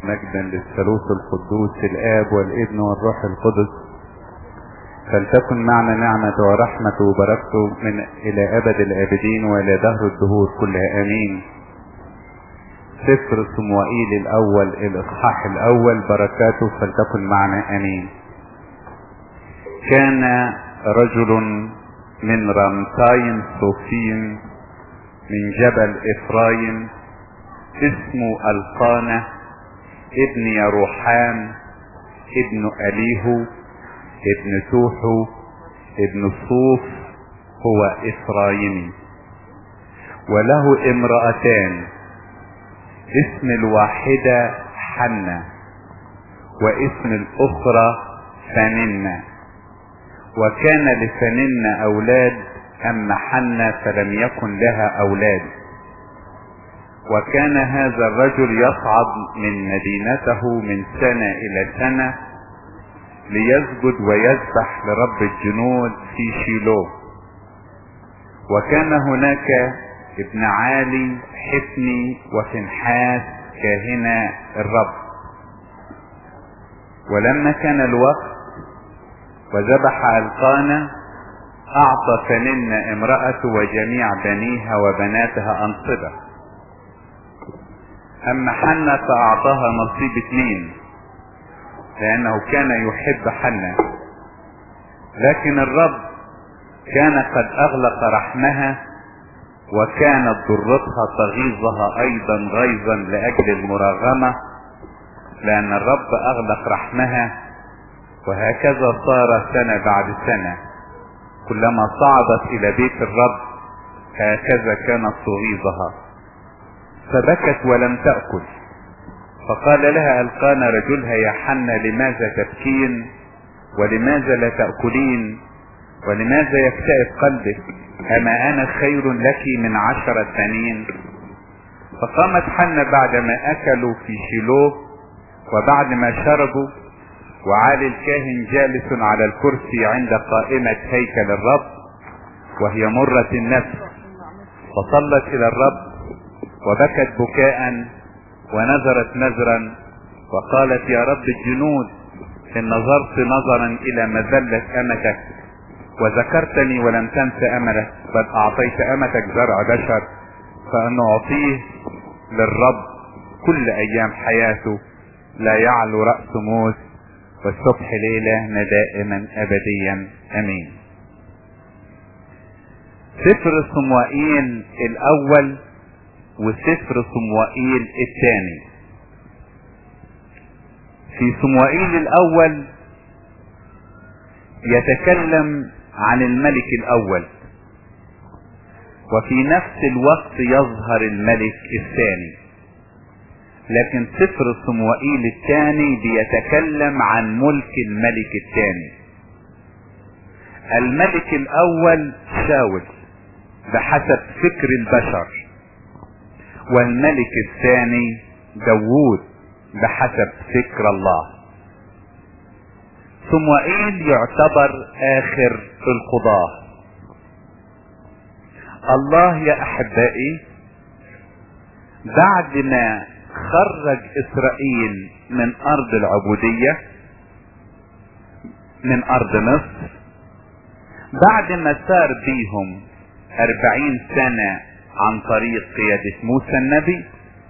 مجدا للثالوث القدوس الآب والابن والروح القدس فلتكن معنا نعمة ورحمة وبركته من إلى أبد الآبدين وإلى دهر الدهور كلها آمين سفر صموئيل الأول الإصحاح الأول بركاته فلتكن معنا آمين كان رجل من رمتايم صوفيم من جبل إفرايم اسمه القانة ابن يروحام ابن أليهو ابن توحو ابن صوف هو إفرايمي وله امرأتان اسم الواحدة حنة واسم الأخرى فننة وكان لفننة أولاد أما حنة فلم يكن لها أولاد وكان هذا الرجل يصعد من مدينته من سنة إلى سنة ليسجد ويذبح لرب الجنود في شيلو وكان هناك ابن عالي حفني وفنحاس كاهنا الرب ولما كان الوقت وذبح القانا اعطى فنن امرأته وجميع بنيها وبناتها انصبة اما حنة فاعطاها نصيب اثنين لانه كان يحب حنة لكن الرب كان قد اغلق رحمها وكانت ضرتها تغيظها ايضا غيظا لاجل المراغمة لان الرب اغلق رحمها وهكذا صار سنة بعد سنة كلما صعدت الى بيت الرب هكذا كانت تغيظها فبكت ولم تأكل فقال لها القانا رجلها يا حنة لماذا تبكين ولماذا لا تأكلين ولماذا يكتئب قلبك أما أنا خير لك من عشرة بنين فقامت حنة بعدما أكلوا في شيلوه وبعد ما شربوا وعالي الكاهن جالس على الكرسي عند قائمة هيكل الرب وهي مرة النفس فصلت إلى الرب وبكت بكاء ونذرت نذرا وقالت يا رب الجنود إن نظرت نظرا إلى مذلة أمتك وذكرتني ولم تنس أملك بل أعطيت أمتك زرع بشر فأن أعطيه للرب كل أيام حياته لا يعلو رأس موت والصبح لإلهنا دائما أبديا أمين سفر صموئيل الأول وسفر صموئيل الثاني في صموئيل الأول يتكلم عن الملك الأول وفي نفس الوقت يظهر الملك الثاني لكن سفر صموئيل الثاني بيتكلم عن ملك الملك الثاني الملك الاول شاول بحسب فكر البشر والملك الثاني داوود بحسب فكر الله صموئيل يعتبر اخر القضاه الله يا احبائي بعد ما خرج اسرائيل من ارض العبودية من ارض مصر بعد ما سار بيهم اربعين سنة عن طريق قيادة موسى النبي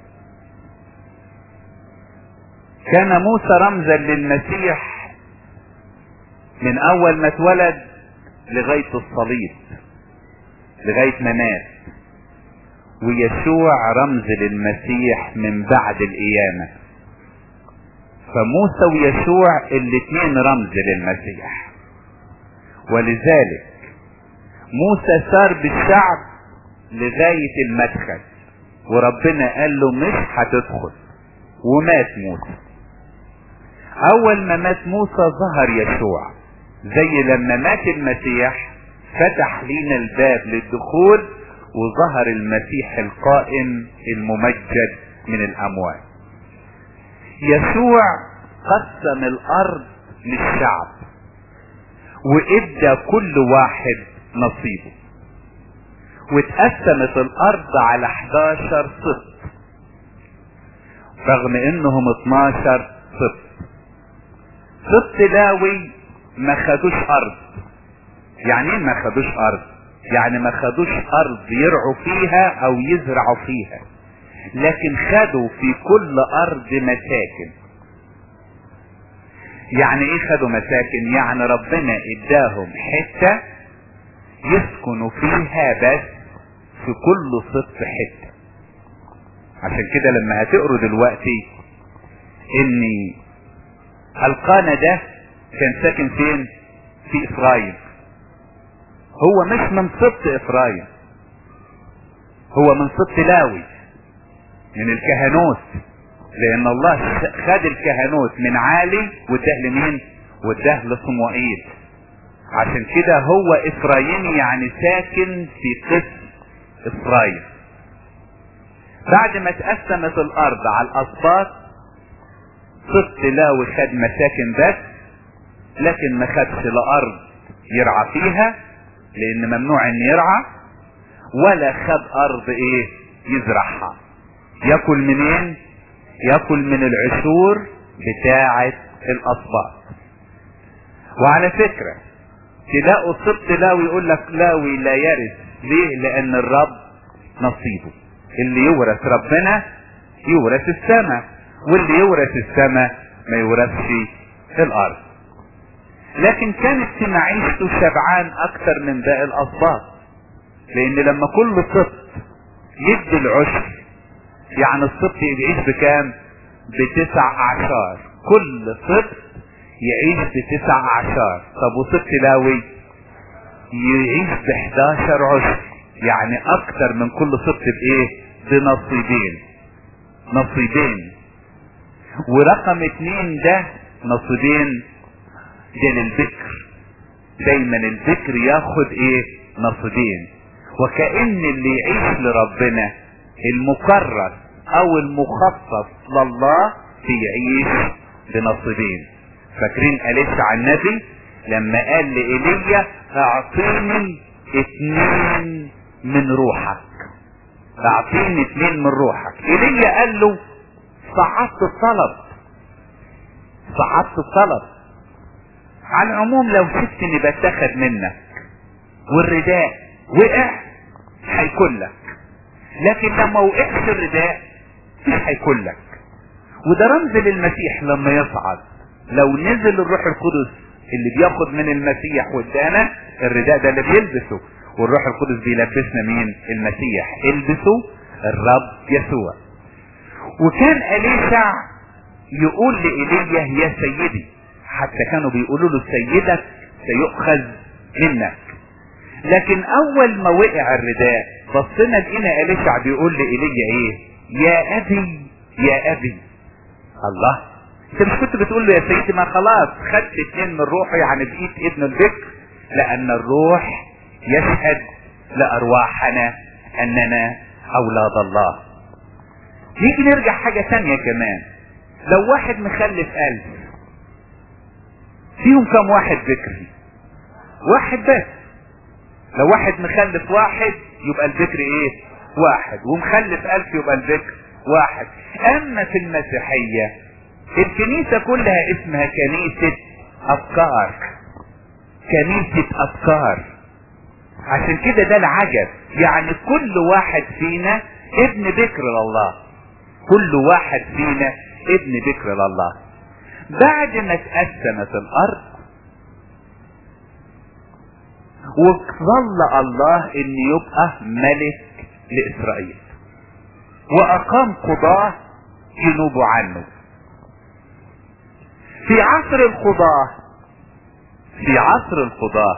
كان موسى رمزا للمسيح من اول ما اتولد لغاية الصليب لغاية ما مات ويشوع رمز للمسيح من بعد القيامة فموسى ويشوع الاتنين رمز للمسيح ولذلك موسى سار بالشعب لغاية المدخل وربنا قال له مش هتدخل ومات موسى اول ما مات موسى ظهر يشوع زي لما مات المسيح فتح لينا الباب للدخول وظهر المسيح القائم الممجد من الاموات يسوع قسم الارض للشعب وادى كل واحد نصيبه واتقسمت الارض على 11 سبط رغم انهم 12 سبط سبط لاوي ما خدوش ارض يعني ايه ما خدوش ارض يعني ما خدوش ارض يرعوا فيها او يزرعوا فيها لكن خدوا في كل ارض مساكن يعني ايه خدوا مساكن يعني ربنا اداهم حتة يسكنوا فيها بس في كل سبط حتة عشان كده لما هتقروا دلوقتي ان القانا ده كان ساكن فين في اسرائيل هو مش من سبط افرايم هو من سبط لاوي من الكهنوت لان الله خد الكهنوت من عالي واداه لمين واداه لصموئيل عشان كده هو افرايمي يعني ساكن في قسم افرايم بعد ما اتقسمت الارض على الاسباط سبط لاوي خد مساكن بس لكن ما خدش لا ارض يرعى فيها لان ممنوع ان يرعى ولا خد ارض ايه يزرعها ياكل منين ياكل من العشور بتاعة الاسباط وعلى فكرة تلاقوا السبط لاوي يقول لك لاوي لا يرث ليه لان الرب نصيبه اللي يورث ربنا يورث السماء واللي يورث السماء ما يورثش الارض لكن كانت في معيشته شبعان اكتر من باقي الاسباط لان لما كل سبط يدي العشر يعني السبط يعيش بكام بتسع اعشار كل سبط يعيش بتسع اعشار طب وسبط لاوي يعيش بحداشر عشر يعني اكتر من كل سبط بايه بنصيبين نصيبين ورقم اتنين ده نصيبين ده للبكر دايما البكر ياخد ايه نصيبين وكأن اللي يعيش لربنا المكرس او المخصص لله بيعيش بنصيبين فاكرين قالتش عن النبي لما قال لإيليا اعطيني اتنين من روحك اعطيني اتنين من روحك ايليا قال له صعدت الطلب صعدت الطلب على العموم لو شفتني بتاخد منك والرداء وقع هيكون لك لكن لما وقعش الرداء مش هيكون لك وده رمز للمسيح لما يصعد لو نزل الروح القدس اللي بياخد من المسيح وادانا الرداء ده اللي بيلبسه والروح القدس بيلبسنا مين المسيح البسوا الرب يسوع وكان اليشع يقول لإيليا يا سيدي حتى كانوا بيقولوا له سيدك سيؤخذ منك لكن اول ما وقع الرداء بصينا لقينا اليشع بيقول لإيليا ايه يا ابي يا ابي الله انت مش كنت بتقول له يا سيدي ما خلاص خدت اتنين من روحي يعني بقيت ابن البكر لان الروح يشهد لارواحنا اننا اولاد الله نيجي نرجع حاجة تانية كمان لو واحد مخلف قلب فيهم كم واحد ذكري واحد بس لو واحد مخلف واحد يبقى الذكر ايه واحد ومخلف الف يبقى الذكر واحد اما في المسيحية الكنيسة كلها اسمها كنيسة افكار كنيسة افكار عشان كده ده العجب يعني كل واحد فينا ابن بكر لله كل واحد فينا ابن بكر لله بعد ما اتقسمت الارض وظل الله ان يبقى ملك لاسرائيل واقام قضاة ينوبوا عنه في عصر القضاة في عصر القضاة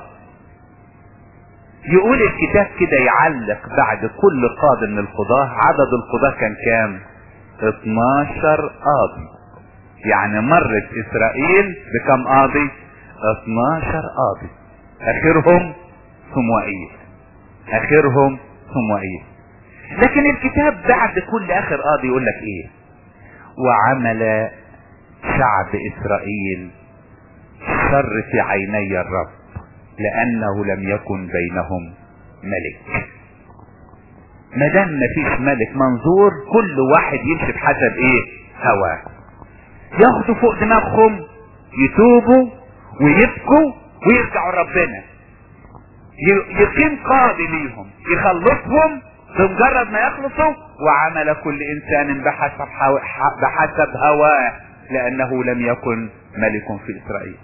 يقول الكتاب كده يعلق بعد كل قاض من القضاة عدد القضاة كان كام 12 قاضي يعني مرت اسرائيل بكم قاضي 12 قاضي اخرهم صموئيل اخرهم صموئيل لكن الكتاب بعد كل اخر قاضي يقول لك ايه وعمل شعب اسرائيل شر في عيني الرب لانه لم يكن بينهم ملك ما دام مفيش ملك منظور كل واحد يمشي بحسب ايه هواه ياخدوا فوق دماغهم يتوبوا ويبكوا ويرجعوا لربنا يقيم قاضي ليهم يخلصهم بمجرد ما يخلصوا وعمل كل انسان بحسب بحسب هواه لانه لم يكن ملك في اسرائيل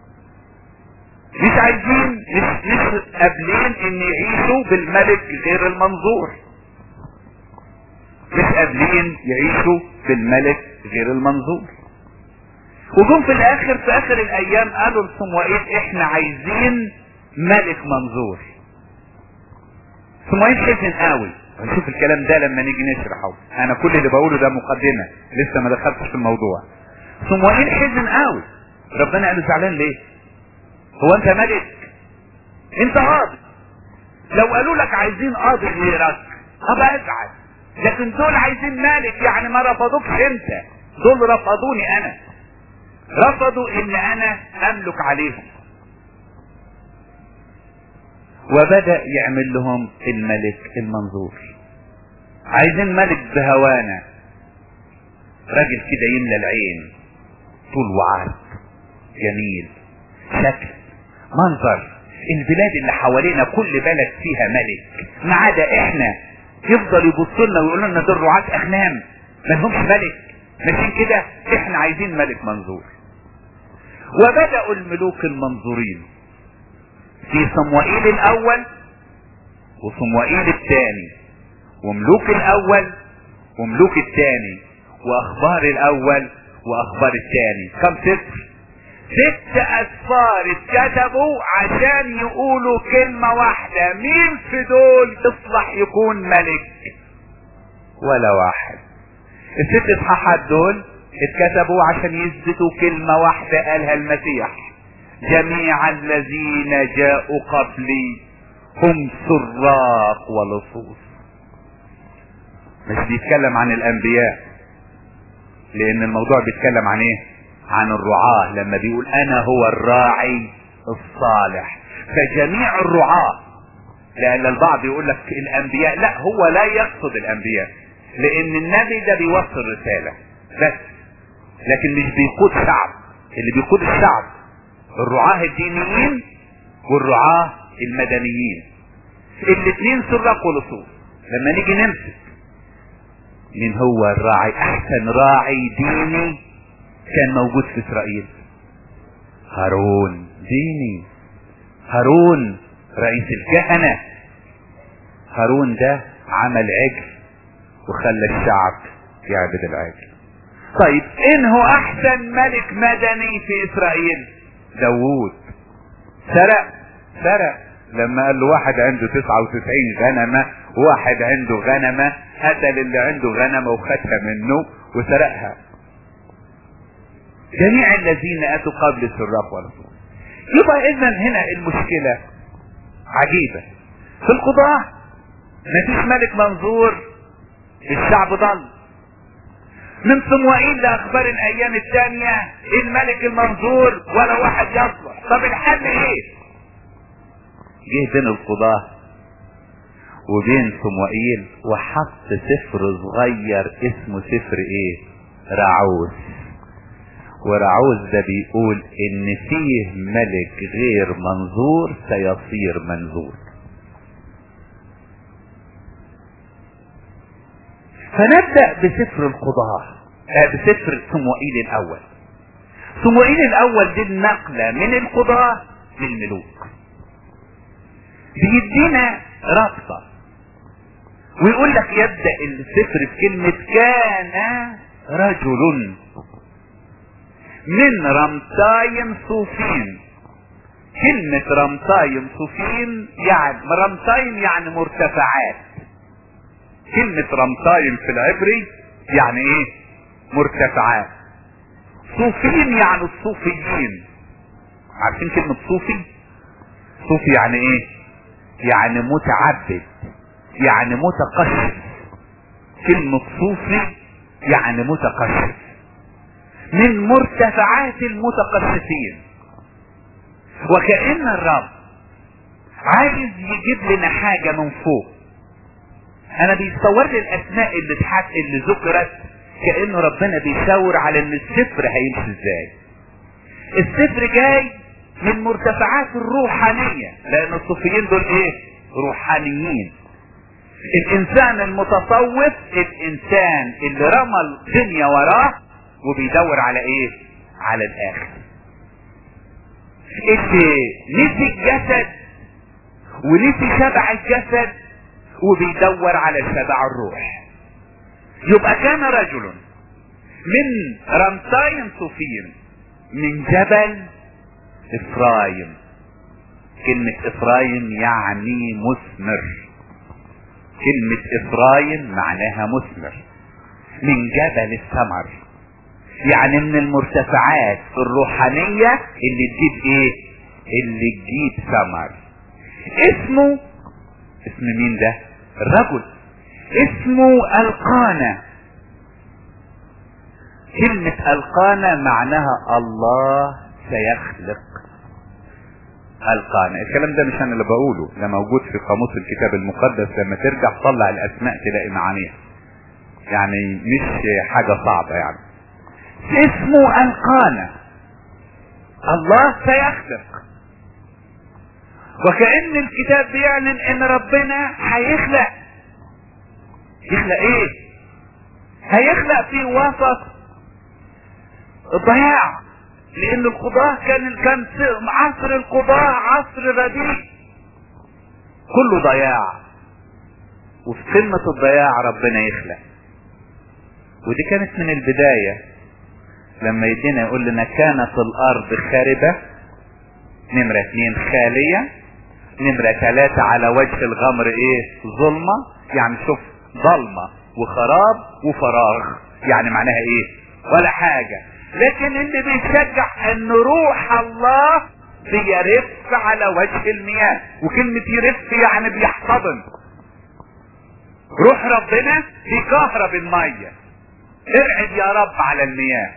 مش عايزين مش مش قابلين ان يعيشوا بالملك غير المنظور مش قابلين يعيشوا بالملك غير المنظور وجم في الاخر في اخر الايام قالوا لصموئيل احنا عايزين ملك منظور صموئيل حزن قوي هنشوف الكلام ده لما نيجي نشرحه انا كل اللي بقوله ده مقدمه لسه ما دخلتش في الموضوع صموئيل حزن قوي ربنا قال له زعلان ليه هو انت ملك انت قاضي لو قالوا لك عايزين قاضي غيرك ابقى ازعل لكن دول عايزين مالك يعني ما رفضوكش انت دول رفضوني انا رفضوا ان انا املك عليهم وبدأ يعمل لهم الملك المنظور عايزين ملك بهوانا راجل كده يملى العين طول وعرض جميل شكل منظر البلاد اللي حوالينا كل بلد فيها ملك ما عدا احنا يفضل يبص لنا ويقول لنا دول رعاة اغنام ما لهمش ملك ماشيين كده احنا عايزين ملك منظور وبدأوا الملوك المنظورين في صموئيل الاول وصموئيل الثاني وملوك الاول وملوك الثاني واخبار الاول واخبار الثاني كم سفر ست اسفار اتكتبوا عشان يقولوا كلمة واحدة مين في دول يصلح يكون ملك ولا واحد الست اصحاحات دول اتكتبوا عشان يثبتوا كلمة واحدة قالها المسيح جميع الذين جاءوا قبلي هم سراق ولصوص مش بيتكلم عن الانبياء لان الموضوع بيتكلم عن ايه عن الرعاة لما بيقول انا هو الراعي الصالح فجميع الرعاة لان البعض يقول لك الانبياء لا هو لا يقصد الانبياء لان النبي ده بيوصل رسالة بس لكن مش بيقود شعب اللي بيقود الشعب الرعاة الدينيين والرعاة المدنيين الاثنين سراق ولصوص لما نيجي نمسك مين هو الراعي احسن راعي ديني كان موجود في اسرائيل هارون ديني هارون رئيس الكهنة هارون ده عمل عجل وخلى الشعب يعبد العجل طيب ان هو احسن ملك مدني في اسرائيل داوود سرق سرق لما قال له واحد عنده 99 غنمة واحد عنده غنمة قتل اللي عنده غنمة وخدها منه وسرقها جميع الذين اتوا قبل السراق والرسول يبقى اذا هنا المشكلة عجيبة في القضاء مفيش ملك منظور الشعب ضل من صموئيل لاخبار الايام الثانية الملك المنظور ولا واحد يصلح طب الحل ايه جه بين القضاة وبين صموئيل وحط سفر صغير اسمه سفر ايه رعوز ورعوز ده بيقول ان فيه ملك غير منظور سيصير منظور فنبدأ بسفر القضاة آه بسفر صموئيل الاول صموئيل الاول دي النقلة من القضاة للملوك بيدينا رابطة ويقول لك يبدأ السفر بكلمة كان رجل من رمتايم صوفين كلمة رمتايم صوفين يعني رمتايم يعني مرتفعات كلمة رمتايم في العبري يعني ايه مرتفعات صوفين يعني الصوفيين عارفين كلمة صوفي صوفي يعني ايه يعني متعبد يعني متقشف كلمة صوفي يعني متقشف من مرتفعات المتقشفين وكأن الرب عايز يجيب لنا حاجة من فوق انا بيتصور لي الاسماء اللي اتحط اللي ذكرت كأنه ربنا بيشاور على ان السفر هيمشي ازاي السفر جاي من مرتفعات الروحانية لان الصوفيين دول ايه روحانيين الانسان المتصوف الانسان اللي رمى الدنيا وراه وبيدور على ايه على الاخر اللي نسي الجسد ونسي شبع الجسد وبيدور على شبع الروح يبقى كان رجل من رمساين صوفين من جبل افرايم كلمة افرايم يعني مثمر كلمة افرايم معناها مثمر من جبل الثمر يعني من المرتفعات الروحانية اللي تجيب ايه اللي تجيب ثمر اسمه اسم مين ده الرجل اسمه القانا كلمة القانا معناها الله سيخلق القانا الكلام ده مش انا اللي بقوله ده موجود في قاموس الكتاب المقدس لما ترجع تطلع الاسماء تلاقي معانيها يعني مش حاجة صعبة يعني اسمه القانا الله سيخلق وكأن الكتاب بيعلن ان ربنا هيخلق يخلق ايه هيخلق في وسط الضياع لان القضاة كان كان عصر القضاة عصر رديء كله ضياع وفي قمة الضياع ربنا يخلق ودي كانت من البداية لما يدينا يقول لنا كانت الارض خاربة نمرة اتنين خالية نمرة ثلاثة على وجه الغمر ايه ظلمة يعني شوف ظلمة وخراب وفراغ يعني معناها ايه ولا حاجة لكن اللي بيشجع ان روح الله بيرف على وجه المياه وكلمة يرف يعني بيحتضن روح ربنا بيكهرب المية ارعد يا رب على المياه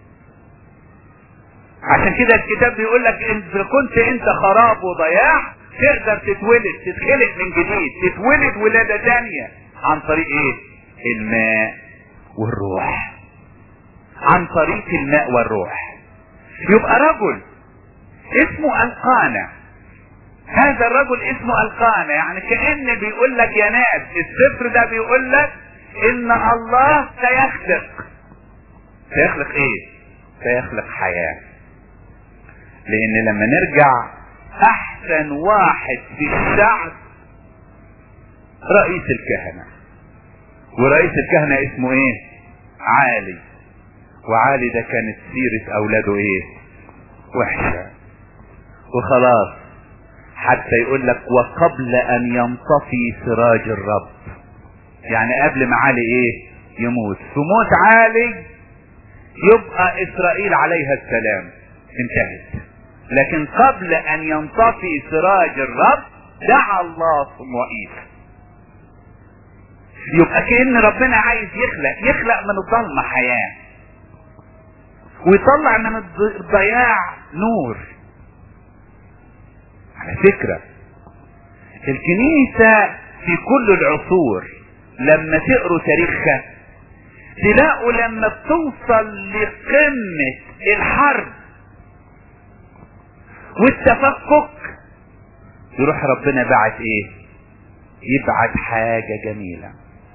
عشان كده الكتاب بيقول لك اذا كنت انت خراب وضياع تقدر تتولد تتخلق من جديد تتولد ولادة تانية عن طريق ايه الماء والروح عن طريق الماء والروح يبقى رجل اسمه القانا هذا الرجل اسمه القانا يعني كأن بيقول لك يا ناس السفر ده بيقول لك ان الله سيخلق سيخلق ايه سيخلق حياة لان لما نرجع احسن واحد في الشعب رئيس الكهنة ورئيس الكهنة اسمه ايه عالي وعالي ده كانت سيرة اولاده ايه وحشة وخلاص حتى يقول لك وقبل ان ينطفي سراج الرب يعني قبل ما علي ايه يموت في موت عالي يبقى اسرائيل عليها السلام انتهت لكن قبل ان ينطفي سراج الرب دعا الله صموئيل يبقى كأن ربنا عايز يخلق يخلق من الظلمة حياة ويطلع من الضياع نور على فكرة الكنيسة في كل العصور لما تقروا تاريخها تلاقوا لما بتوصل لقمة الحرب والتفكك يروح ربنا بعت ايه يبعت حاجة جميلة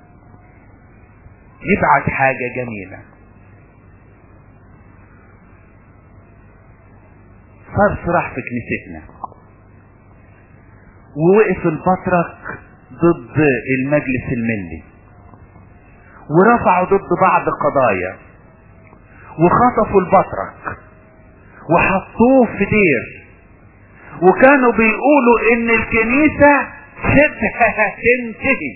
يبعت حاجة جميلة صار صراح في كنيستنا ووقف البطرك ضد المجلس الملي ورفعوا ضد بعض القضايا وخطفوا البطرك وحطوه في دير وكانوا بيقولوا ان الكنيسة شبه هتنتهي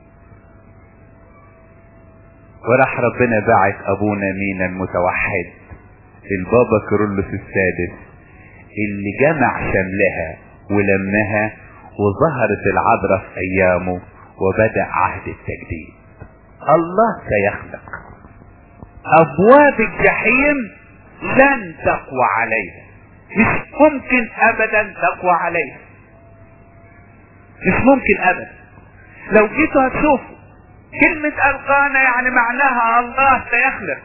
وراح ربنا باعت ابونا مينا المتوحد البابا كيرلس السادس اللي جمع شملها ولمها وظهرت العذراء في ايامه وبدأ عهد التجديد الله سيخلق ابواب الجحيم لن تقوى عليها مش ممكن ابدا تقوى عليها مش ممكن ابدا لو جيتوا هتشوفوا كلمة ألقانا يعني معناها الله سيخلق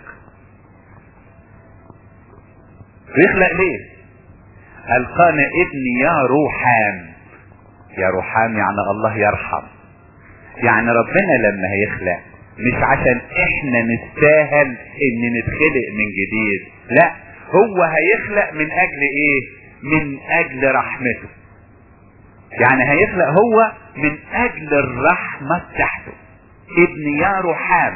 يخلق ليه ألقانا ابني يا روحان يا روحان يعني الله يرحم يعني ربنا لما هيخلق مش عشان احنا نستاهل ان نتخلق من جديد لا هو هيخلق من اجل ايه من اجل رحمته يعني هيخلق هو من اجل الرحمة بتاعته ابن يا روحان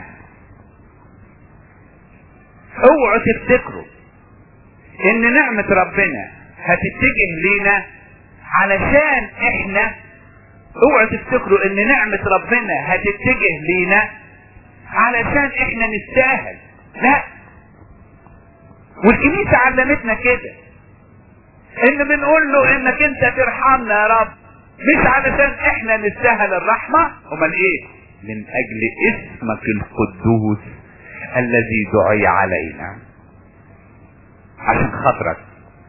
اوعوا تفتكروا ان نعمة ربنا هتتجه لينا علشان احنا اوعوا تفتكروا ان نعمة ربنا هتتجه لينا علشان احنا نستاهل لا والكنيسة علمتنا كده ان بنقول له انك انت ترحمنا يا رب مش علشان احنا نستاهل الرحمة امال ايه من اجل اسمك القدوس الذي دعي علينا عشان خاطرك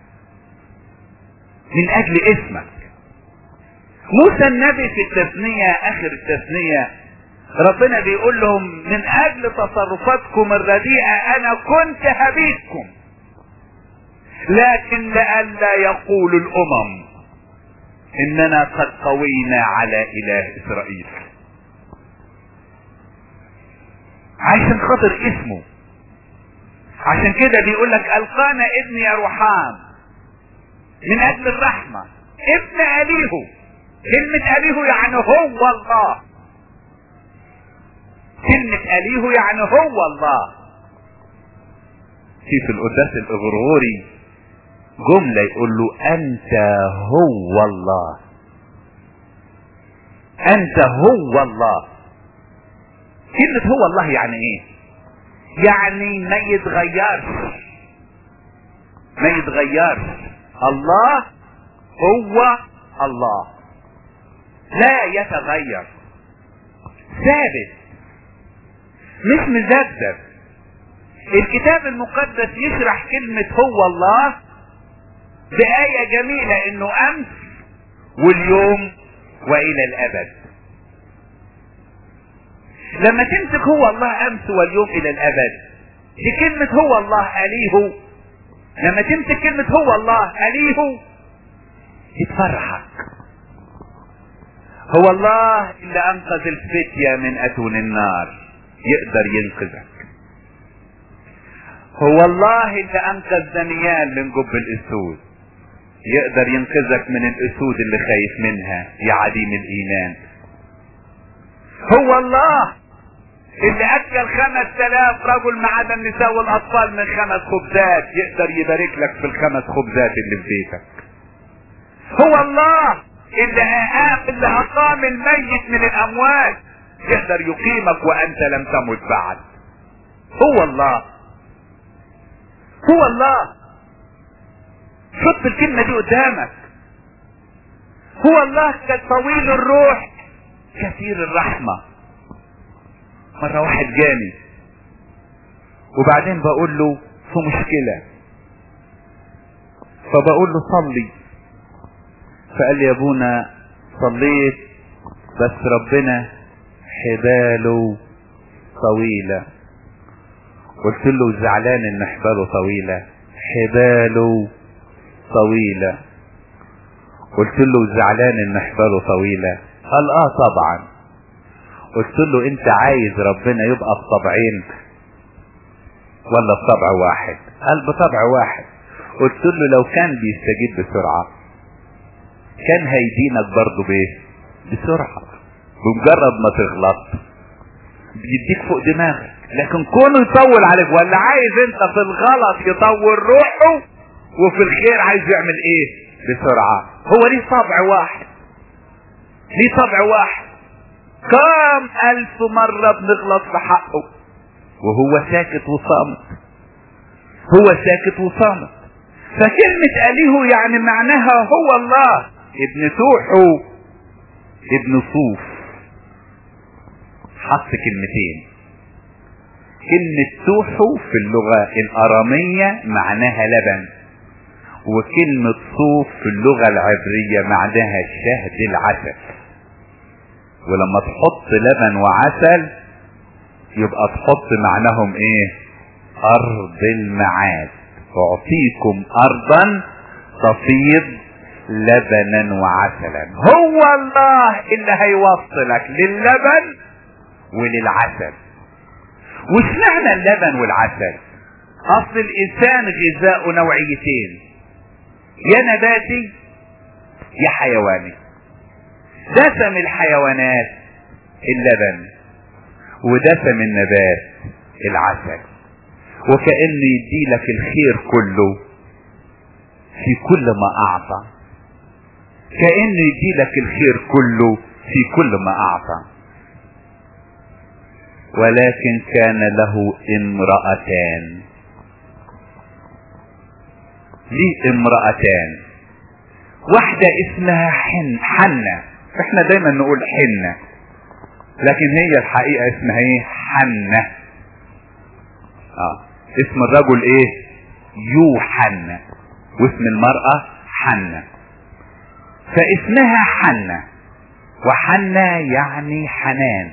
من اجل اسمك موسى النبي في التثنية اخر التثنية ربنا بيقول لهم من اجل تصرفاتكم الرديئة انا كنت هبيتكم لكن لئلا يقول الامم اننا قد قوينا على اله اسرائيل عشان خاطر اسمه عشان كده بيقول لك القانا ابن يا روحان من اجل الرحمة ابن اليه كلمة اليه يعني هو الله كلمة اليه يعني هو الله في في القداس الاغرغوري جملة يقول له انت هو الله انت هو الله كلمة هو الله يعني ايه يعني ما يتغيرش ما يتغيرش الله هو الله لا يتغير ثابت مش مذبذب الكتاب المقدس يشرح كلمة هو الله بآية جميلة انه امس واليوم والى الابد لما تمسك هو الله امس واليوم الى الابد دي كلمة هو الله اليه لما تمسك كلمة هو الله اليه يتفرحك هو الله اللي انقذ الفتية من اتون النار يقدر ينقذك هو الله اللي انقذ دانيال من جب الاسود يقدر ينقذك من الاسود اللي خايف منها يا عديم الايمان هو الله اللي اكل خمس تلاف رجل ما عدا النساء والاطفال من خمس خبزات يقدر يبارك لك في الخمس خبزات اللي في بيتك هو الله اللي أقام اللي اقام الميت من الاموات يقدر يقيمك وانت لم تمت بعد هو الله هو الله حط الكلمة دي قدامك هو الله كالطويل الروح كثير الرحمة مرة واحد جاني وبعدين بقول له في مشكلة فبقول له صلي فقال لي يا ابونا صليت بس ربنا حباله طويلة قلت له زعلان ان حباله طويلة حباله طويلة قلت له زعلان ان حباله طويلة قال اه طبعا قلت له انت عايز ربنا يبقى بطبعين ولا بطبع واحد قال بطبع واحد قلت له لو كان بيستجيب بسرعة كان هيدينك برضه بايه بسرعة بمجرد ما تغلط بيديك فوق دماغك لكن كونه يطول عليك ولا عايز انت في الغلط يطول روحه وفي الخير عايز يعمل ايه بسرعة هو ليه طبع واحد ليه طبع واحد كم الف مرة بنغلط في حقه وهو ساكت وصامت هو ساكت وصامت فكلمة أليه يعني معناها هو الله ابن توحو ابن صوف حط كلمتين كلمة توحو في اللغة الأرامية معناها لبن وكلمة صوف في اللغة العبرية معناها شهد العسل ولما تحط لبن وعسل يبقى تحط معناهم ايه ارض المعاد اعطيكم ارضا تفيض لبنا وعسلا هو الله اللي هيوصلك للبن وللعسل واشمعنى اللبن والعسل اصل الانسان غذاء نوعيتين يا نباتي يا حيواني دسم الحيوانات اللبن ودسم النبات العسل وكأنه يديلك الخير كله في كل ما اعطى كأنه يديلك الخير كله في كل ما اعطى ولكن كان له امرأتان ليه امرأتان واحدة اسمها حن حنة احنا دايما نقول حنة لكن هي الحقيقة اسمها ايه حنة اه اسم الرجل ايه يوحنا واسم المرأة حنة فاسمها حنة وحنة يعني حنان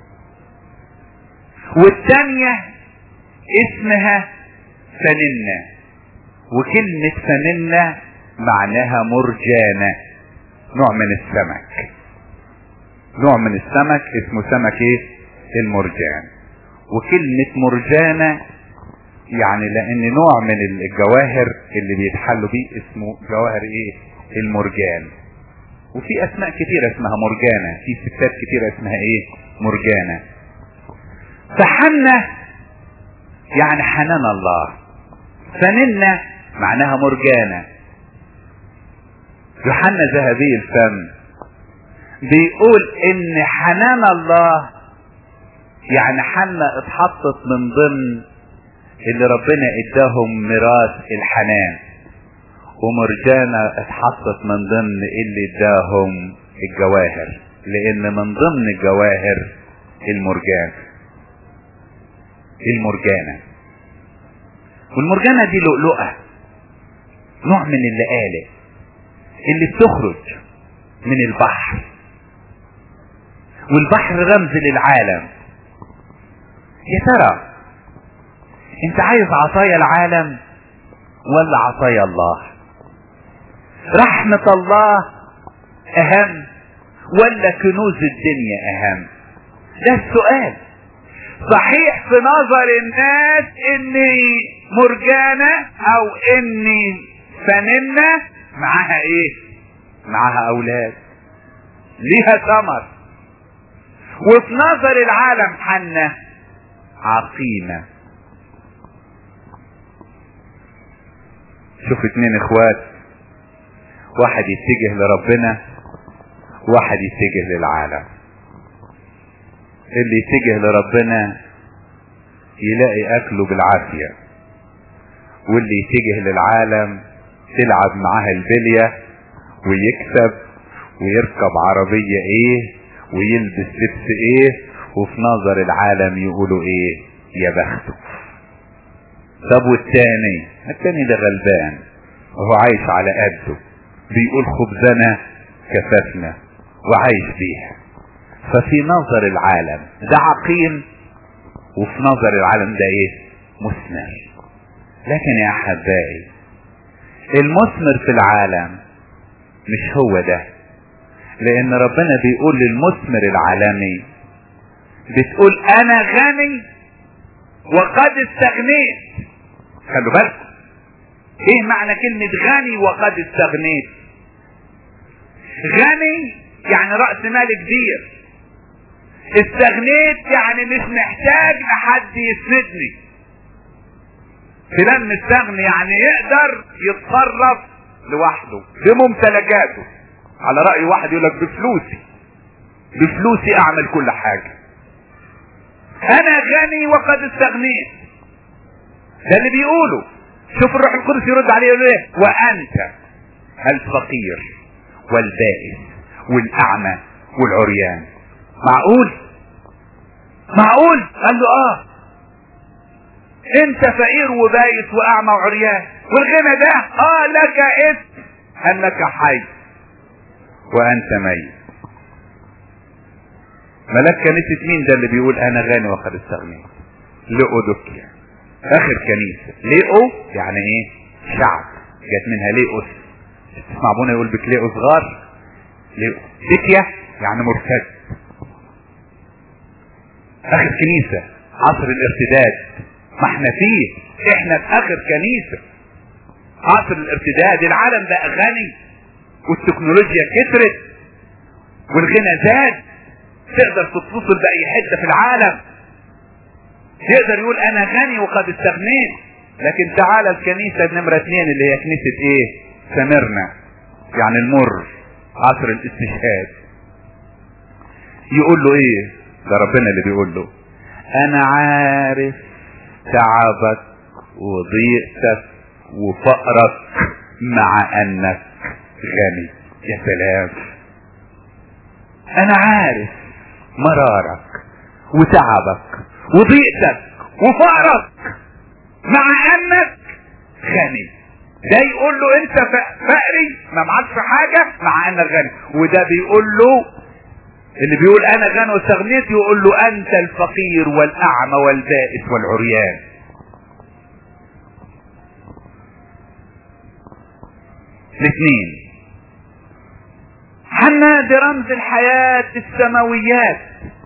والتانية اسمها فننة وكلمة فننة معناها مرجانة نوع من السمك نوع من السمك اسمه سمك ايه المرجان وكلمة مرجانة يعني لان نوع من الجواهر اللي بيتحلوا بيه اسمه جواهر ايه المرجان وفي اسماء كتيرة اسمها مرجانة في ستات كتيرة اسمها ايه مرجانة فحنة يعني حنان الله فننة معناها مرجانة يوحنا ذهبي الفم بيقول ان حنان الله يعني حنة اتحطت من ضمن اللي ربنا اداهم ميراث الحنان ومرجانة اتحطت من ضمن اللي اداهم الجواهر لان من ضمن الجواهر المرجان المرجانة والمرجانة دي لؤلؤة نوع من اللآلئ اللي بتخرج من البحر والبحر رمز للعالم يا ترى انت عايز عطايا العالم ولا عطايا الله رحمة الله اهم ولا كنوز الدنيا اهم ده السؤال صحيح في نظر الناس اني مرجانة او اني فننة معاها ايه معاها اولاد ليها ثمر وفي نظر العالم حنة عقيمة شوف اتنين اخوات واحد يتجه لربنا واحد يتجه للعالم اللي يتجه لربنا يلاقي اكله بالعافية واللي يتجه للعالم تلعب معاه البلية ويكسب ويركب عربية ايه ويلبس لبس ايه وفي نظر العالم يقولوا ايه يا بخته طب والتاني التاني ده غلبان وهو عايش على قده بيقول خبزنا كفافنا وعايش بيها ففي نظر العالم ده عقيم وفي نظر العالم ده ايه مثمر لكن يا احبائي المثمر في العالم مش هو ده لان ربنا بيقول للمثمر العالمي بتقول انا غني وقد استغنيت خلوا بالكم ايه معنى كلمة غني وقد استغنيت غني يعني رأس مال كبير استغنيت يعني مش محتاج لحد يسندني فلان مستغني يعني يقدر يتصرف لوحده بممتلكاته على رأي واحد يقول لك بفلوسي بفلوسي اعمل كل حاجة انا غني وقد استغنيت ده اللي بيقوله شوف الروح القدس يرد عليه يقول ايه وانت الفقير والبائس والاعمى والعريان معقول معقول قال له اه انت فقير وبايس واعمى وعريان والغنى ده اه لك اسم انك حي وانت ميت ملاك كنيسة مين ده اللي بيقول انا غني وقد استغنيت لأودوكيا اخر كنيسة ليئو يعني ايه شعب جت منها ليئوس تسمع ابونا يقول بكليئو صغار ليئو ديكيا يعني مرتد اخر كنيسة عصر الارتداد ما احنا فيه احنا في اخر كنيسة عصر الارتداد العالم بقى غني والتكنولوجيا كترت والغنى زاد تقدر تتصل باي حته في العالم يقدر يقول انا غني وقد استغنيت لكن تعالى الكنيسة نمرة اتنين اللي هي كنيسة ايه سمرنا يعني المر عصر الاستشهاد يقول له ايه ده ربنا اللي بيقول له انا عارف تعبك وضيقتك وفقرك مع انك غني يا سلام انا عارف مرارك وتعبك وضيقتك وفقرك مع انك غني ده يقول له انت فقري ما معكش حاجة مع انك غني وده بيقول له اللي بيقول انا غني واستغنيت يقول له انت الفقير والاعمى والبائس والعريان الاثنين حنا دي رمز الحياة السماويات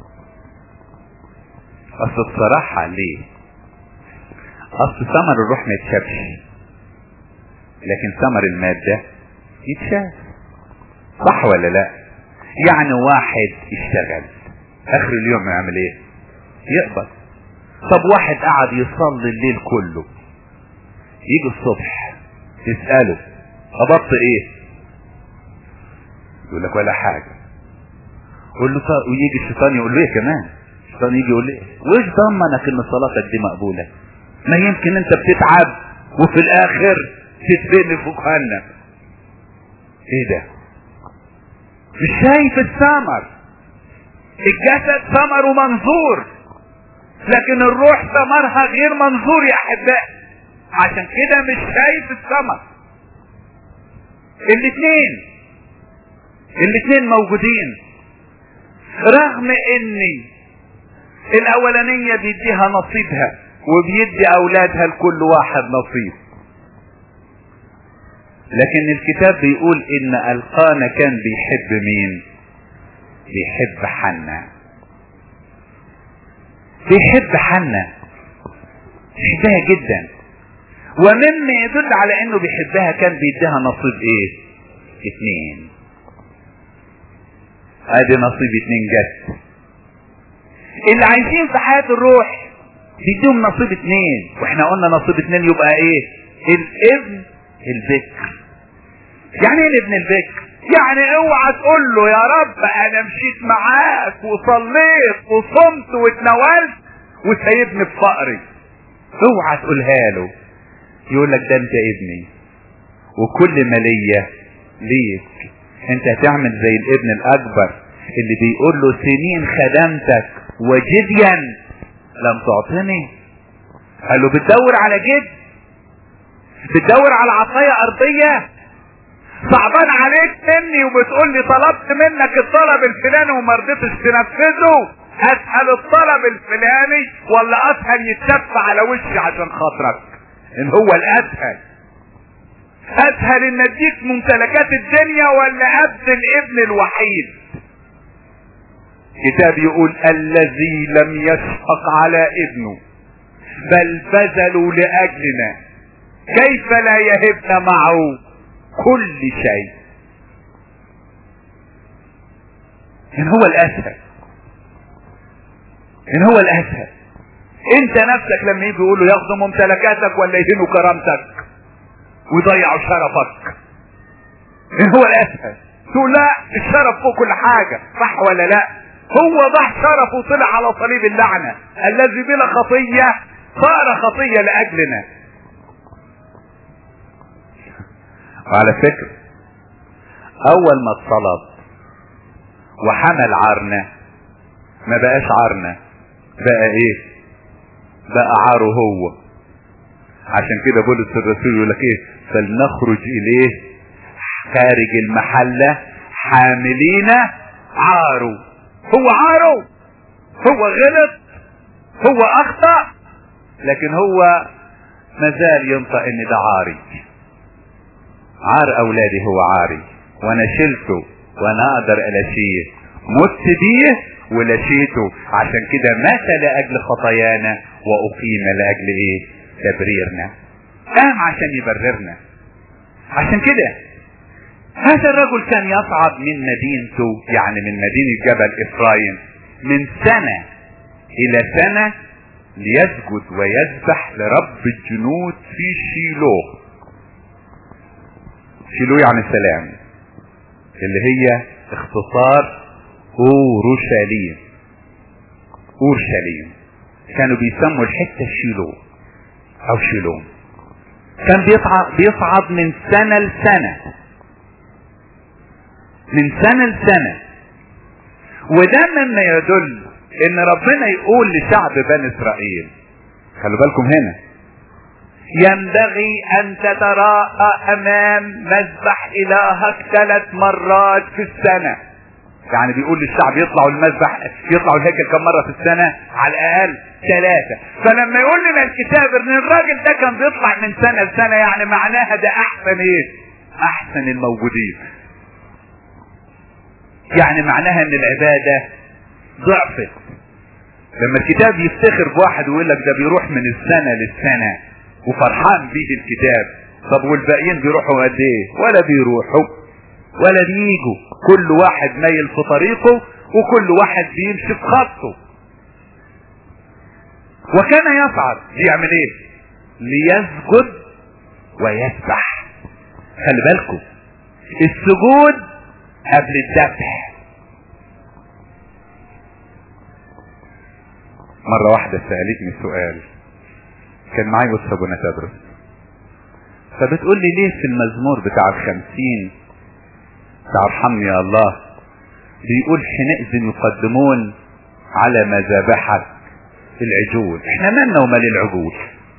اصل الصراحة ليه اصل ثمر الروح ما يتشافش لكن ثمر المادة يتشاف صح ولا لا يعني واحد يشتغل اخر اليوم يعمل ايه يقبض طب واحد قعد يصلي الليل كله يجي الصبح يسأله قبضت ايه يقول لك ولا حاجة قول له طب ويجي الشيطان يقول له ايه كمان الشيطان يجي يقول لي وايش ضمنك ان صلاتك دي مقبولة ما يمكن انت بتتعب وفي الاخر تتبني في جهنم ايه ده مش شايف الثمر الجسد ثمره منظور لكن الروح ثمرها غير منظور يا احبائي عشان كده مش شايف الثمر الاثنين الاثنين موجودين رغم ان الاولانية بيديها نصيبها وبيدي اولادها لكل واحد نصيب لكن الكتاب بيقول ان القانا كان بيحب مين بيحب حنا بيحب حنا بيحبها جدا ومما يدل على انه بيحبها كان بيديها نصيب ايه اتنين ادي نصيب اتنين جت اللي عايشين في حياة الروح بيديهم نصيب اتنين واحنا قلنا نصيب اتنين يبقى ايه الابن البكر يعني ايه الابن البكر يعني اوعى تقول له يا رب انا مشيت معاك وصليت وصمت واتناولت وسايبني في فقري اوعى تقولها له يقول لك ده انت ابني وكل ما ليا ليك انت هتعمل زي الابن الاكبر اللي بيقول له سنين خدمتك وجديا لم تعطني قال له بتدور على جد بتدور على عطايا ارضية صعبان عليك مني وبتقول لي طلبت منك الطلب الفلاني وما رضيتش تنفذه اسهل الطلب الفلاني ولا اسهل يتشف على وشي عشان خاطرك ان هو الاسهل اسهل ان اديك ممتلكات الدنيا ولا ابذل الابن الوحيد كتاب يقول الذي لم يشفق على ابنه بل بذلوا لاجلنا كيف لا يهبنا معه كل شيء ان هو الاسهل ان هو الاسهل انت نفسك لما يجي يقولوا ياخدوا ممتلكاتك ولا يهينوا كرامتك ويضيعوا شرفك ان هو الاسهل تقول لا الشرف فوق كل حاجة صح ولا لا هو ضح شرفه وطلع على صليب اللعنة الذي بلا خطية صار خطية لأجلنا وعلى فكرة أول ما اتصلب وحمل عارنا ما بقاش عارنا بقى ايه بقى عاره هو عشان كده بولس الرسول يقول لك ايه فلنخرج اليه خارج المحلة حاملين عاره هو عاره هو غلط هو اخطأ لكن هو مازال ينطق ان ده عاري عار اولادي هو عاري وانا شلته وانا اقدر الاشيه مت بيه ولشيته عشان كده مات لاجل خطايانا واقيم لاجل ايه تبريرنا قام عشان يبررنا عشان كده هذا الرجل كان يصعد من مدينته يعني من مدينة جبل افرايم من سنة الى سنة ليسجد ويذبح لرب الجنود في شيلو شيلو يعني سلام اللي هي اختصار اورشليم اورشليم كانوا بيسموا الحتة شيلو او شيلوم كان بيصعد, بيصعد من سنة لسنة من سنة لسنة وده مما يدل ان ربنا يقول لشعب بني اسرائيل خلوا بالكم هنا ينبغي ان تتراءى امام مذبح الهك ثلاث مرات في السنة يعني بيقول للشعب يطلعوا المذبح يطلعوا الهيكل كم مرة في السنة على الاقل ثلاثة فلما يقول لنا الكتاب ان الراجل ده كان بيطلع من سنة لسنة يعني معناها ده احسن ايه احسن الموجودين يعني معناها ان العبادة ضعفت لما الكتاب يفتخر بواحد ويقول لك ده بيروح من السنة للسنة وفرحان بيه الكتاب طب والباقيين بيروحوا قد ايه ولا بيروحوا ولا بيجوا كل واحد مايل في طريقه وكل واحد بيمشي في خطه وكان يصعد ليعمل ايه ليسجد ويسبح خلي بالكم السجود قبل الذبح مرة واحدة سألتني سؤال كان معايا أستاذ أبونا تدرس فبتقول لي ليه في المزمور بتاع الخمسين بتاع ارحمني يا الله بيقول حينئذ يقدمون على مذابحك العجول احنا مالنا ومال العجول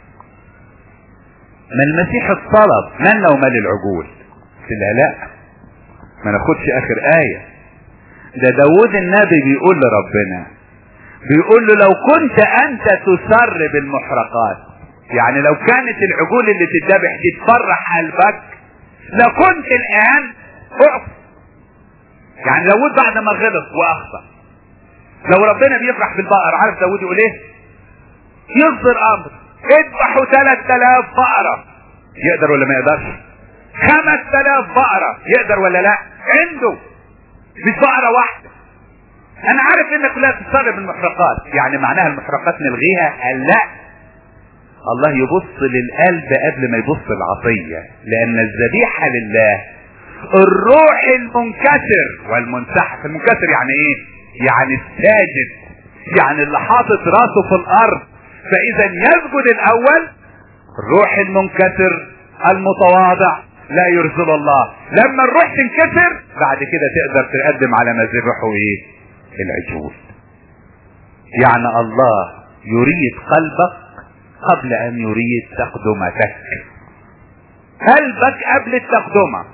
ما المسيح الطلب مالنا ومال العجول قلت لها لا ما ناخدش اخر آية ده داود النبي بيقول لربنا بيقول له لو كنت انت تسر بالمحرقات يعني لو كانت العجول اللي تتذبح دي تفرح قلبك لكنت الان اقف يعني داود بعد ما غلط واخطأ لو ربنا بيفرح بالبقر عارف داود يقول ايه يصدر امر اذبحوا 3000 بقرة يقدر ولا ما يقدرش 5000 بقرة يقدر ولا لا عنده مش بقرة واحدة انا عارف انك لا تستغرب المحرقات يعني معناها المحرقات نلغيها قال لا الله يبص للقلب قبل ما يبص العطية لان الذبيحة لله الروح المنكسر والمنسحق المنكسر يعني ايه يعني الساجد يعني اللي حاطط راسه في الارض فاذا يسجد الاول الروح المنكسر المتواضع لا يرسل الله لما الروح تنكسر بعد كده تقدر تقدم على مذبحه ايه العجول يعني الله يريد قلبك قبل ان يريد تقدمتك قلبك قبل التقدمة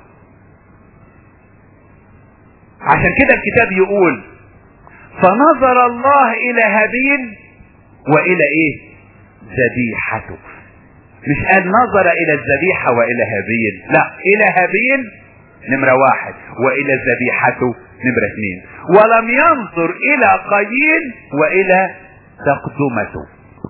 عشان كده الكتاب يقول فنظر الله الى هابيل والى ايه ذبيحته مش قال نظر الى الذبيحة والى هابيل لا الى هابيل نمرة واحد والى ذبيحته نمرة اثنين ولم ينظر الى قايين والى تقدمته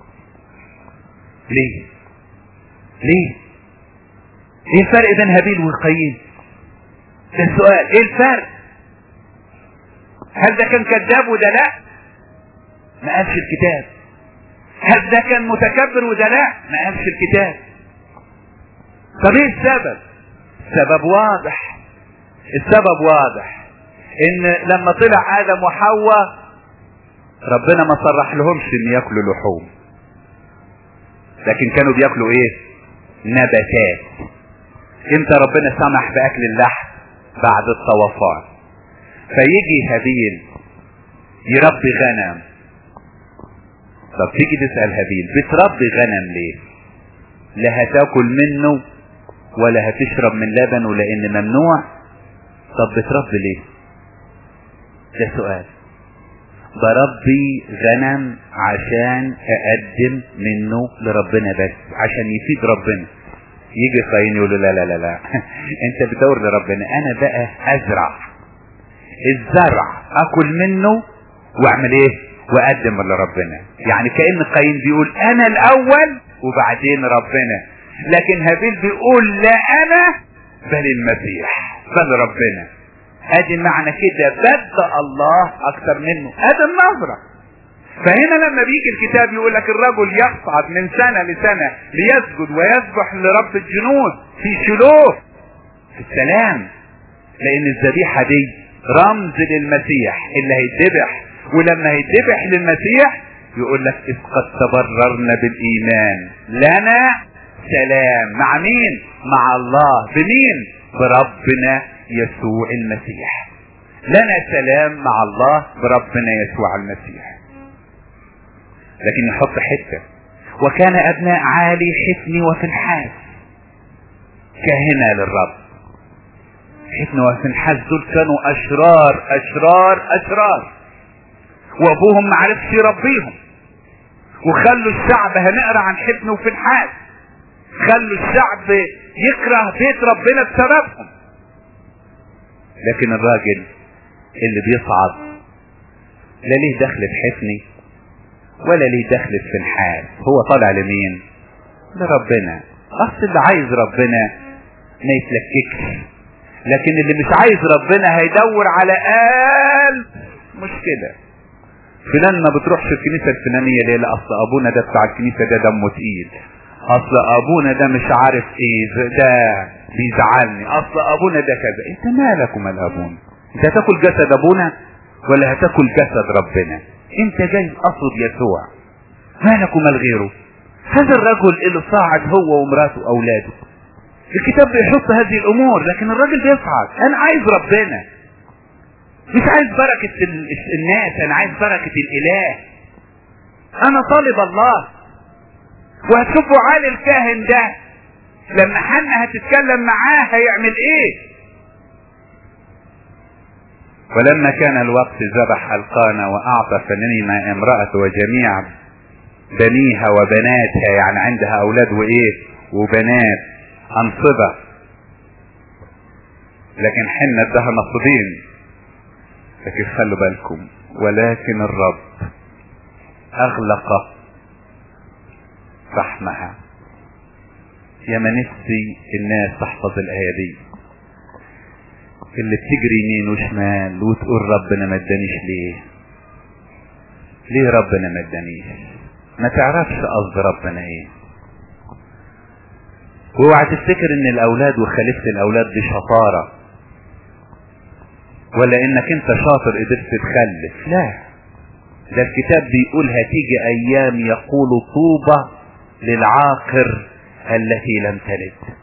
ليه ليه ايه الفرق بين هابيل وقايين ده السؤال ايه الفرق هل ده كان كذاب وده لا ما قالش الكتاب هل ده كان متكبر وده لا ما قالش الكتاب طب ايه السبب السبب واضح السبب واضح ان لما طلع ادم وحواء ربنا ما صرح لهمش ان ياكلوا لحوم لكن كانوا بياكلوا ايه نباتات امتى ربنا سمح باكل اللحم بعد الطوفان فيجي هابيل يربي غنم طب تيجي تسأل هابيل بتربي غنم ليه لا هتاكل منه ولا هتشرب من لبنه لان ممنوع طب بتربي ليه ده سؤال بربي غنم عشان اقدم منه لربنا بس عشان يفيد ربنا يجي قايين يقول له لا لا لا لا انت بتدور لربنا انا بقى ازرع الزرع اكل منه واعمل ايه واقدم لربنا يعني كأن قايين بيقول انا الاول وبعدين ربنا لكن هابيل بيقول لا انا بل المسيح بل ربنا ادي معنى كده بدأ الله اكتر منه ادي النظرة فهنا لما بيجي الكتاب يقول لك الرجل يصعد من سنة لسنة ليسجد ويسبح لرب الجنود في شلوه في السلام لان الذبيحة دي رمز للمسيح اللي هيتذبح ولما هيتذبح للمسيح يقول لك اذ قد تبررنا بالايمان لنا سلام مع مين مع الله بمين بربنا يسوع المسيح لنا سلام مع الله بربنا يسوع المسيح لكن يحط حته وكان ابناء عالي حفني وفنحاس كهنة للرب حفني وفنحاس دول كانوا اشرار اشرار اشرار وابوهم معرفش يربيهم وخلوا الشعب هنقرا عن حفن وفنحاس خلوا الشعب يكره بيت ربنا بسببهم لكن الراجل اللي بيصعد لا ليه دخل بحفني ولا ليه دخل بفنحاس هو طالع لمين لربنا اصل اللي عايز ربنا ما يتلككش لكن اللي مش عايز ربنا هيدور على قلب مشكله فلان ما بتروحش الكنيسه الفلانيه ليه لا اصل ابونا ده بتاع الكنيسه ده دمه تقيل اصل ابونا ده مش عارف ايه ده بيزعلني اصل ابونا ده كذا انت مالك ومال ابونا انت هتاكل جسد ابونا ولا هتاكل جسد ربنا انت جاي قصد يسوع مالك ومال غيره هذا الرجل اللي صاعد هو ومراته واولاده الكتاب بيحط هذه الامور لكن الراجل بيصعد انا عايز ربنا مش عايز بركة الناس انا عايز بركة الاله انا طالب الله وهتشوفوا عالي الكاهن ده لما حنا هتتكلم معاه هيعمل ايه ولما كان الوقت ذبح القانا واعطى فنيمة امرأة وجميع بنيها وبناتها يعني عندها اولاد وايه وبنات انصبة لكن حنا ادها نصبين لكن خلوا بالكم ولكن الرب اغلق رحمها يا ما نفسي الناس تحفظ الآية دي اللي بتجري يمين وشمال وتقول ربنا ما ادانيش ليه ليه ربنا ما ادانيش ما تعرفش قصد ربنا ايه واوعى تفتكر ان الاولاد وخليفة الاولاد دي شطارة ولا انك انت شاطر قدرت تخلف لا ده الكتاب بيقول هتيجي ايام يقول طوبى للعاقر التي لم تلد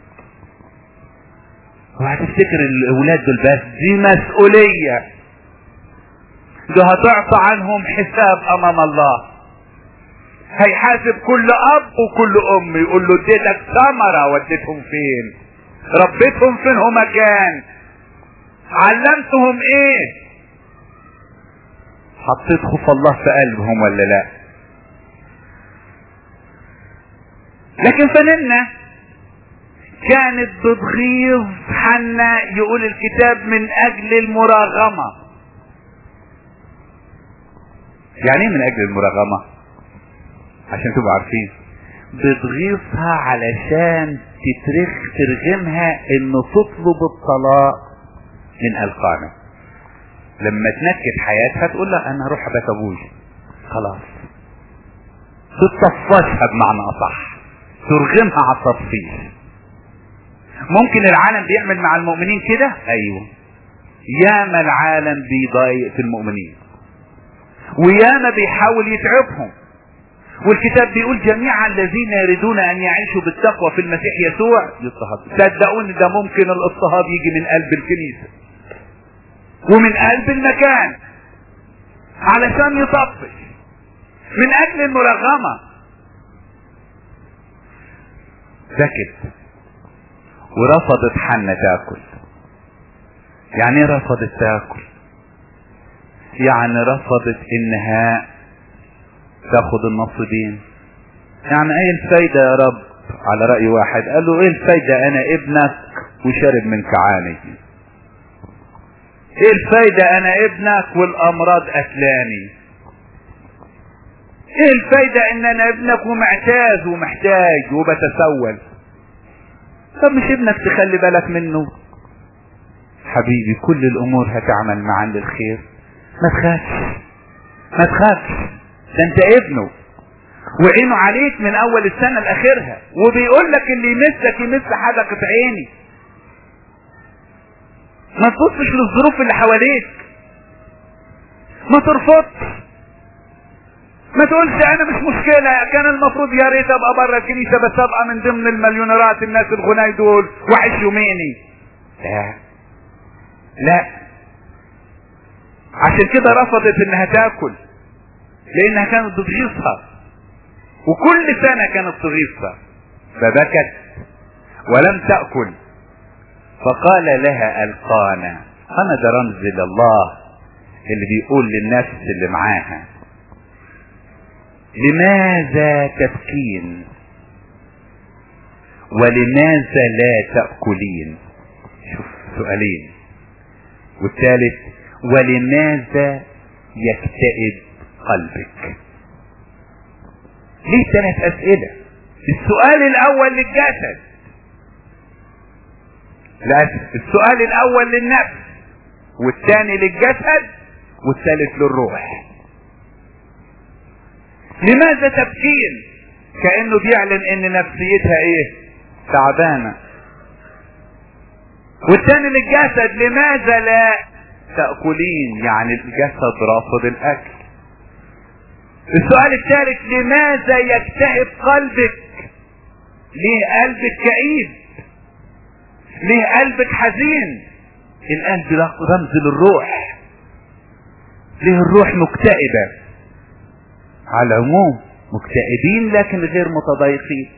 وهتفتكر الاولاد دول بس دي مسؤولية ده هتعطى عنهم حساب امام الله هيحاسب كل اب وكل ام يقول له اديتك ثمرة وديتهم فين ربيتهم فين هما كان علمتهم ايه حطيت خوف الله في قلبهم ولا لا لكن فننا كانت بتغيظ حنا يقول الكتاب من اجل المراغمة يعني ايه من اجل المراغمة عشان تبقوا عارفين بتغيظها علشان تترخ ترغمها ان تطلب الطلاق من القانا لما تنكد حياتها تقول لها انا هروح ابات ابوي خلاص تتصفشها بمعنى اصح ترغمها على التطفيش ممكن العالم بيعمل مع المؤمنين كده ايوه ياما العالم بيضايق في المؤمنين وياما بيحاول يتعبهم والكتاب بيقول جميع الذين يريدون ان يعيشوا بالتقوى في المسيح يسوع يضطهد صدقوني ده ممكن الاضطهاد يجي من قلب الكنيسه ومن قلب المكان علشان يطفش من اجل المرغمة سكت ورفضت حنة تاكل يعني ايه رفضت تاكل يعني رفضت انها تاخد النصيبين يعني ايه الفايدة يا رب على رأي واحد قال له ايه الفايدة انا ابنك وشارب من كعاني ايه الفايدة انا ابنك والامراض قتلاني ايه الفايدة ان انا ابنك ومعتاز ومحتاج وبتسول طب مش ابنك تخلي بالك منه حبيبي كل الامور هتعمل معا للخير ما تخافش ما تخافش ده انت ابنه وعينه عليك من اول السنة لاخرها وبيقول لك اللي يمسك يمس حدقة عيني ما تبصش للظروف اللي حواليك ما ترفضش ما تقولش انا مش مشكلة كان المفروض يا ريت ابقى بره الكنيسة بس ابقى من ضمن المليونيرات الناس الغناي دول واعيش يوميني لا لا عشان كده رفضت انها تاكل لانها كانت بتغيظها وكل سنة كانت تغيظها فبكت ولم تأكل فقال لها القانا انا ده رمز لله اللي بيقول للناس اللي معاها لماذا تبكين ولماذا لا تأكلين شوف سؤالين والثالث ولماذا يكتئب قلبك ليه ثلاث اسئلة السؤال الاول للجسد للأسف السؤال الاول للنفس والثاني للجسد والثالث للروح لماذا تبكين كأنه بيعلن ان نفسيتها ايه تعبانة والثاني للجسد لماذا لا تأكلين يعني الجسد رافض الاكل السؤال الثالث لماذا يكتئب قلبك ليه قلبك كئيب ليه قلبك حزين القلب رمز للروح ليه الروح مكتئبة على العموم مكتئبين لكن غير متضايقين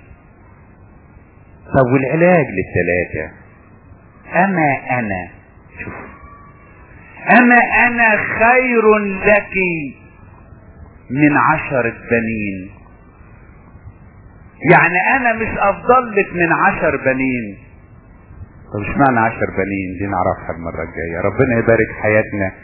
طب والعلاج للثلاثة اما انا شوف اما انا خير لك من عشرة بنين يعني انا مش افضل لك من عشر بنين طب اشمعنى عشر بنين دي نعرفها المرة الجاية ربنا يبارك حياتنا